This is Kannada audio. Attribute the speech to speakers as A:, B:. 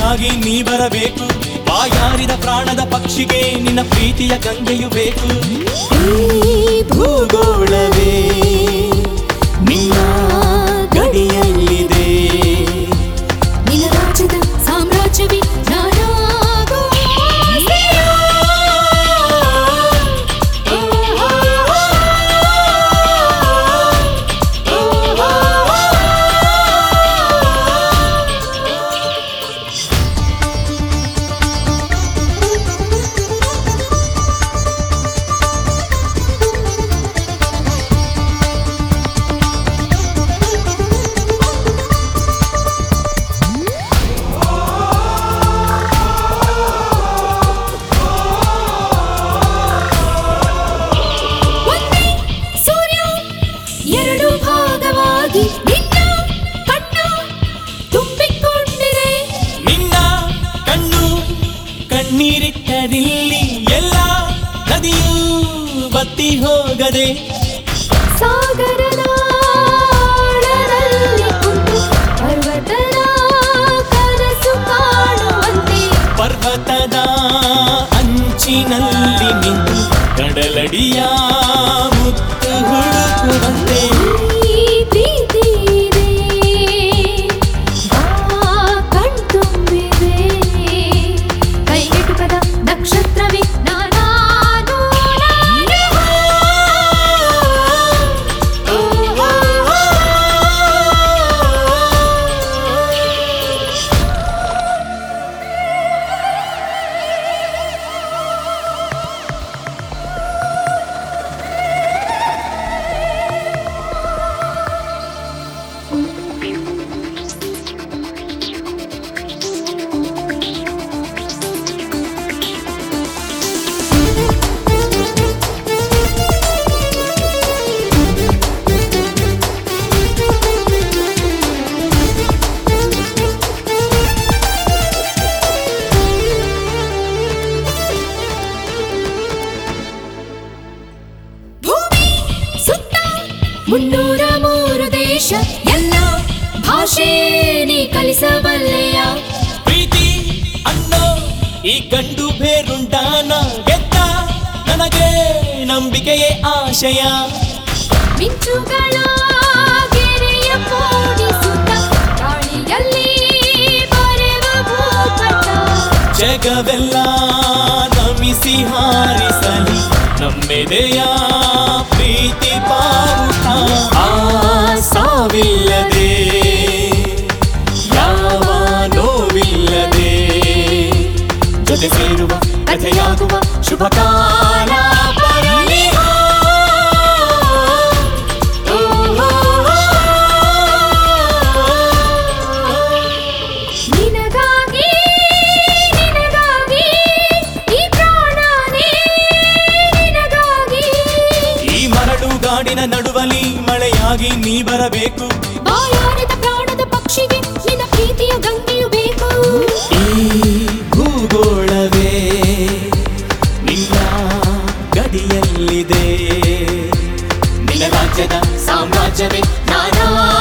A: ಮಳೆಯಾಗಿ ನೀ ಬರಬೇಕು ಬಾಯಾರಿದ ಪ್ರಾಣದ ಪಕ್ಷಿಗೆ ನಿನ್ನ ಪ್ರೀತಿಯ ಗಂಗೆಯು ಬೇಕು
B: ಈ
A: ಭೂಗೋಳವೇ ನಿನ್ನ ಗಡಿಯಲ್ಲಿದೆ
B: ನಿನ್ನ ರಾಜ್ಯದ ಸಾಮ್ರಾಜ್ಯವೇ ನಾನಾಗೋ ಒಂದೇ ಸೂರ್ಯ ಎರಡು ಭಾಗವಾಗಿ ನಿನ್ನ ಕಣ್ಣು ತುಂಬಿಕೊಂಡಿದೆ
A: ನಿನ್ನ ಕಣ್ಣು ಕಣ್ಣೀರಿಟ್ಟರಿಲ್ಲಿ ಎಲ್ಲ ನದಿಯೂ ಬತ್ತಿ ಹೋಗದೆ
B: ಸಾಗರದ ಆಳದಲ್ಲಿ ಕುಂತು ಪರ್ವತದ ಕನಸು ಕಾಣುವಂತೆ
A: ಪರ್ವತದ ಅಂಚಿನಲ್ಲಿ ನಿಂತು ಕಡಲಡಿಯ ಮುತ್ತು ಹುಡುಕುವಂತೆ
B: ಈ ಪ್ರೀತಿ ಇದೆ ಬಾ ಕಣ್ತುಂಬಿದೆ ಕೈಗೆಟುಕದ ನಕ್ಷತ್ರವೇ ನಾನಾನು ನಾನೇ. ಓ, ಓ, ಓ. ಭೂಮಿ ಸುತ್ತ ಮುನ್ನೂರ ಮೂರು ದೇಶ ಎಲ್ಲ ಭಾಷೆ ನೀ ಕಲಿಸಬಲ್ಲೆಯ
A: ಪ್ರೀತಿ ಅನ್ನೋ ಈ ಗಂಡು ಬೇರುಂಟಾನ ಗೆದ್ದ ನನಗೆ ನಂಬಿಕೆಯೇ ಆಶಯ
B: ಮಿಂಚುಗಳ ಗೆರೆಯ ಮೂಡಿಸುತ್ತ ಗಾಳಿಯಲ್ಲಿ ಬರೆವ ಭೂಪಟ
A: ಜಗವೆಲ್ಲ ನಮಿಸಿ ಹಾರಿಸಲಿ ನಮ್ಮೆದೆಯ ಪ್ರೀತಿ ಬಾವುಟ ಆ ಸಾವಿಲ್ಲದೆ ಯಾವ ನೋವಿಲ್ಲದೆ ಜೊತೆ ಸೇರುವ ಕಥೆಯಾಗುವ ಶುಭ ಕಾಲ ಬರಲಿ ಓ, ಓ, ಓ.
B: ನಿನಗಾಗಿ ನಿನಗಾಗಿ ಈ ಪ್ರಾಣನೇ ನಿನಗಾಗಿ
A: ಈ ಮರಳುಗಾಡಿನ ನಡುವಲಿ ಮಳೆಯಾಗಿ ನೀ ಬರಬೇಕು
B: ಬಾಯಾರಿದ ಪ್ರಾಣದ ಪಕ್ಷಿಗೆ ನಿನ್ನ ಪ್ರೀತಿಯ ಗಂಗೆಯು ಬೇಕು
A: ಈ ಭೂಗೋಳವೇ ನಿನ್ನ ಗಡಿಯಲ್ಲಿದೆ ನಿನ್ನ ರಾಜ್ಯದ ಸಾಮ್ರಾಜ್ಯವೇ ನಾನಾ